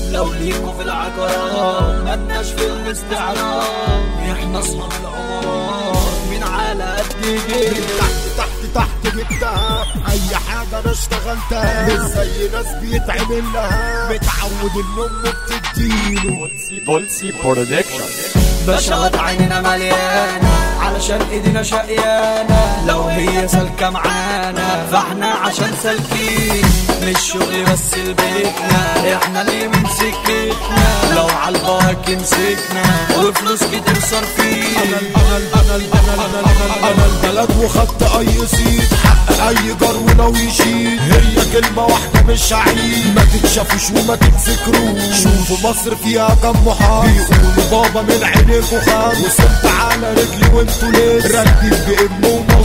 لو ليكوا في العقارات مالناش في الاستعراض احنا اصحاب العمارات من على قد ايدينا تحت تحت تحت جبتها اي حاجة انا اشتغلتها مش زي ناس بيتعمل لها متعود ان امه بتديله بولسي برودكشن بشرت عيننا مليانة علشان ايدينا شقيانة لو هي سالكة معانا فاحنا عشان سالكين مش شغل بس لبيتنا احنا اللي من سكتنا لو عالباك مسكنا وفلوس كتير صارفين انا انا انا انا انا انا البلد وخدت اي صيت حق اي جار ولو يشيل هي كلمة واحدة مش عيب ما تتشافوش وما تتذكروش شوفوا مصر فيها كم محافظ بيقولوا بابا من عينيكوا خاف وصلت على رجلي وانتوا لسه رديت بامه وما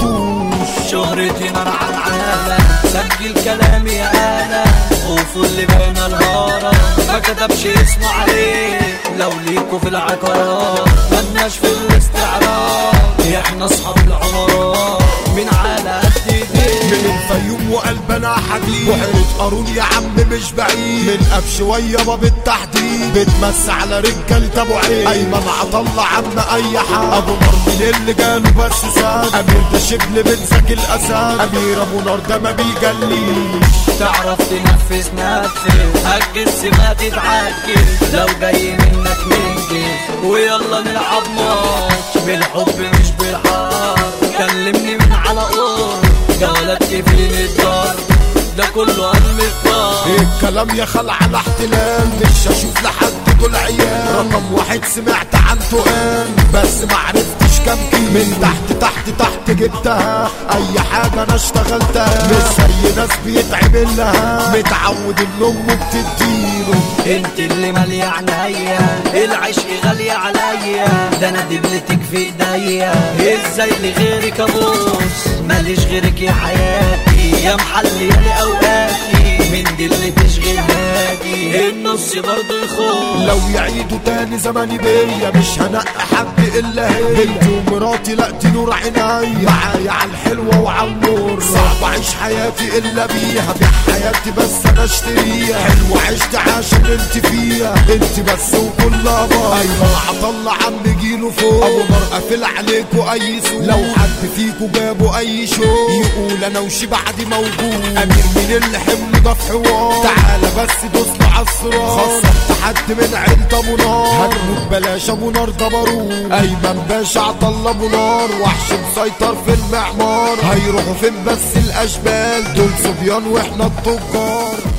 وصلتوش شهرتي نار على العالم سجل كلامي يا انا خوفوا اللي بين الهارة ما كتبش اسمه عليه لو ليكوا في العقارات ملناش في الاستعراض احنا اصحاب العمارات من على قد من ايدينا الفيوم وقلبنا حديد بحيرة قارون يا عم مش بعيد من اب شوية باب التحديد بتمس على رجالة ابو عين ايمن عطلة عنا اي حد ابو نار من اللي جاله بس ساد امير ده شبل بنسك الاسد امير ابو نار ده ما بيجليش تعرف تنفس نفس هجس ما تتعكس لو جاي منك ننجز ويلا نلعب ماتش بالحب مش بالحار كلمني من على قرب جولات كيفين الدار ده كله قلب الطار الكلام يا خلع على احتلال مش هشوف لحد دول عيال رقم واحد سمعت عن تقال بس ما عرفتش كام كيلو من تحت تحت تحت جبتها اي حاجة انا اشتغلتها مش زي ناس بيتعمل لها متعود ان امه بتديله انت اللي مالية عينيا العشق غالية عليا ده انا دبلتك في ايديا ازاي لغيرك ابوس ماليش غيرك يا حياتي يا محلية لي اوقاتي من دي اللي تشغل هادي النص برضه يخوف لو يعيدوا تاني زماني بيا مش هنقي حد الا هي بنتي ومراتي لا دي نور عينيا معايا على الحلوه وعلى النور صعب اعيش حياتي الا بيها بيع حياتي بس انا اشتريها حلوه عشت عشان انت فيها انت بس وكلها بار ايمن عطلة عم جيله فوق ابو نار قافل عليكوا اي سوق لو حد فيكوا جابوا اي شو يقول انا وشي بعدي موجود امير مين اللي حمله ده في حوار تعالى بس دوسنا على الصراط خصصت حد من عيلة ابو نار هنموت بلاش ابو نار ده بارود ايمن باشا عطل ابو نار وحش مسيطر في المعمار هيروحوا فين بس الاشبال دول صبيان واحنا التجار